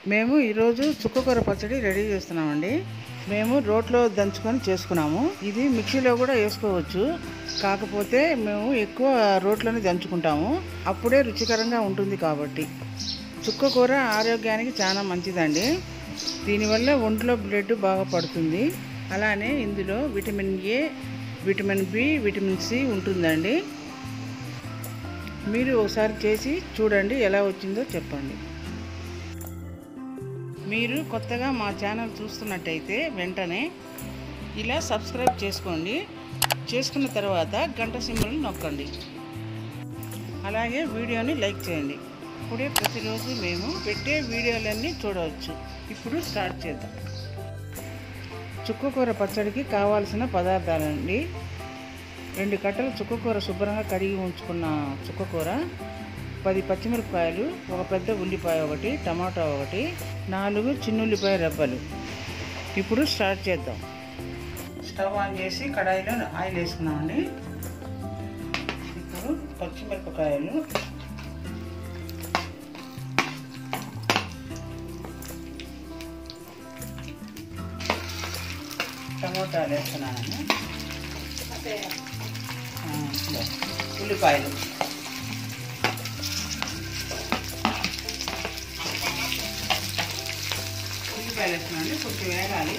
మేము ఈరోజు చుక్కకూర పచ్చడి రెడీ చేస్తున్నామండి మేము రోట్లో దంచుకొని చేసుకున్నాము ఇది మిక్సీలో కూడా వేసుకోవచ్చు కాకపోతే మేము ఎక్కువ రోట్లోనే దంచుకుంటాము అప్పుడే రుచికరంగా ఉంటుంది కాబట్టి చుక్కకూర ఆరోగ్యానికి చాలా మంచిదండి దీనివల్ల ఒంట్లో బ్లడ్ బాగా పడుతుంది అలానే ఇందులో vitamin A vitamin B vitamin C ఉంటుందండి మీరు ఒకసారి చేసి చూడండి ఎలా వచ్చిందో చెప్పండి మీరు కొత్తగా మా ఛానల్ చూస్తున్నట్టయితే వెంటనే ఇలా సబ్స్క్రైబ్ చేసుకోండి చేసుకున్న తర్వాత గంట సింబల్ని నొక్కండి అలాగే వీడియోని లైక్ చేయండి ఇప్పుడే ప్రతిరోజు మేము పెట్టే వీడియోలన్నీ చూడవచ్చు ఇప్పుడు స్టార్ట్ చేద్దాం చుక్కకూర పచ్చడికి కావాల్సిన పదార్థాలండి రెండు కట్టలు చుక్కకూర శుభ్రంగా కడిగి ఉంచుకున్న చుక్కకూర పది పచ్చిమిరపకాయలు ఒక పెద్ద ఉల్లిపాయ ఒకటి టమాటా ఒకటి నాలుగు చిన్నుల్లిపాయ రెబ్బలు ఇప్పుడు స్టార్ట్ చేద్దాం స్టవ్ ఆన్ చేసి కడాయిలో ఆయిల్ వేసుకున్నామండి ఇప్పుడు పచ్చిమిరపకాయలు టమోటాలు వేస్తున్నానండి ఆ, ఇదిగో, ఉల్లిపాయలు ఉల్లిపాయలు వేస్తున్నానండి కొంచెం వేగాలి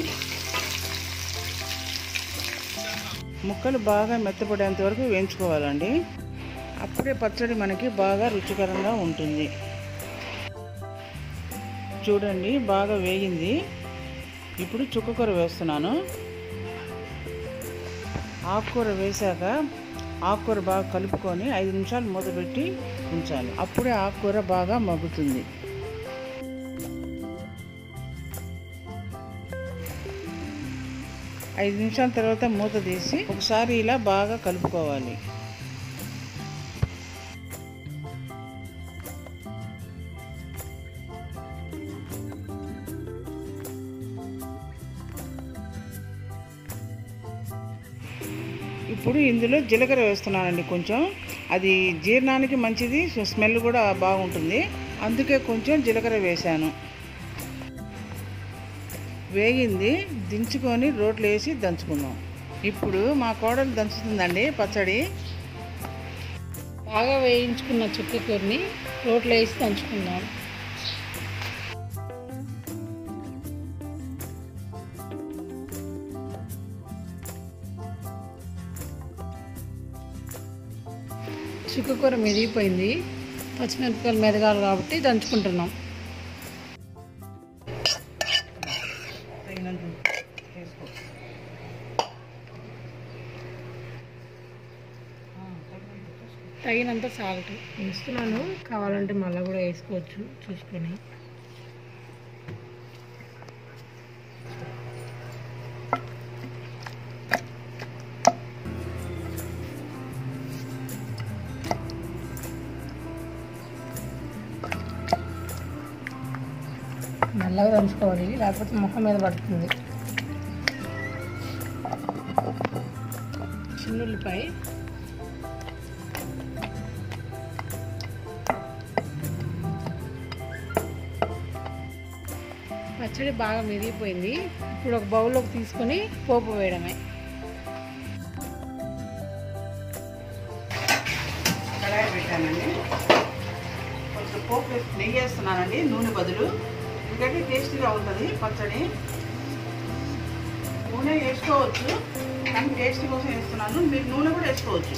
ముక్కలు బాగా మెత్తపడేంత వరకు వేయించుకోవాలండి అప్పుడే పచ్చడి మనకి బాగా రుచికరంగా ఉంటుంది చూడండి బాగా వేగింది ఇప్పుడు చుక్కకూర వేస్తున్నాను ఆకుకూర వేశాక ఆకుకూర బాగా కలుపుకొని ఐదు నిమిషాలు మూత పెట్టి ఉంచాలి అప్పుడే ఆకుకూర బాగా మగ్గుతుంది ఐదు నిమిషాల తర్వాత మూత తీసి ఒకసారి ఇలా బాగా కలుపుకోవాలి ఇప్పుడు ఇందులో జీలకర్ర వేస్తున్నానండి కొంచెం అది జీర్ణానికి మంచిది స్మెల్ కూడా బాగుంటుంది అందుకే కొంచెం జీలకర్ర వేశాను వేగింది దించుకొని రోట్లో వేసి దంచుకుందాం ఇప్పుడు మా కోడలు దంచుతుందండి పచ్చడి బాగా వేయించుకున్న చుక్కకూరని రోట్లో వేసి దంచుకుందాం చుక్కకూర మెదిగిపోయింది పచ్చిమిరపకాయలు మెదగాలి కాబట్టి దంచుకుంటున్నాం తగినంత వేసుకో ఆ, తగినంత వేసుకో. తగినంత సాల్ట్ వేస్తున్నాను కావాలంటే మళ్ళీ కూడా వేసుకోవచ్చు చూసుకొని మెల్లగా దంచుకోవాలి లేకపోతే ముఖం మీద పడుతుంది చిన్నుల్లిపాయ పచ్చడి బాగా మెరిగిపోయింది ఇప్పుడు ఒక బౌల్లోకి తీసుకొని పోపు వేయడమే కడాయి పెట్టానండి కొంచెం పోపు వేసి నెయ్యి వేస్తున్నానండి నూనె బదులు ఎందుకంటే టేస్టీగా ఉంటుంది పచ్చడి నూనె వేసుకోవచ్చు కానీ టేస్ట్ కోసం వేస్తున్నాను మీరు నూనె కూడా వేసుకోవచ్చు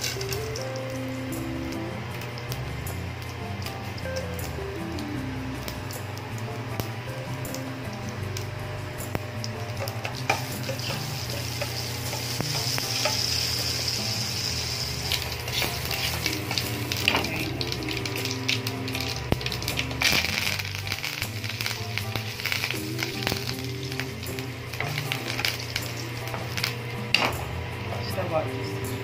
స్టవ్ ఆఫ్ చేస్తాను.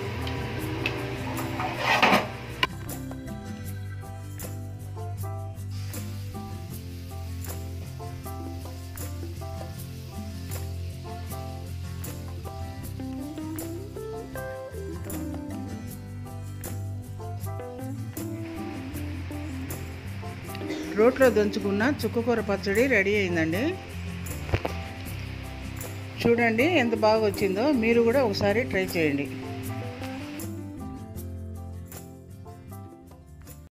రోట్లో దంచుకున్న చుక్కకూర పచ్చడి రెడీ అయిందండి చూడండి ఎంత బాగా వచ్చిందో మీరు కూడా ఒకసారి ట్రై చేయండి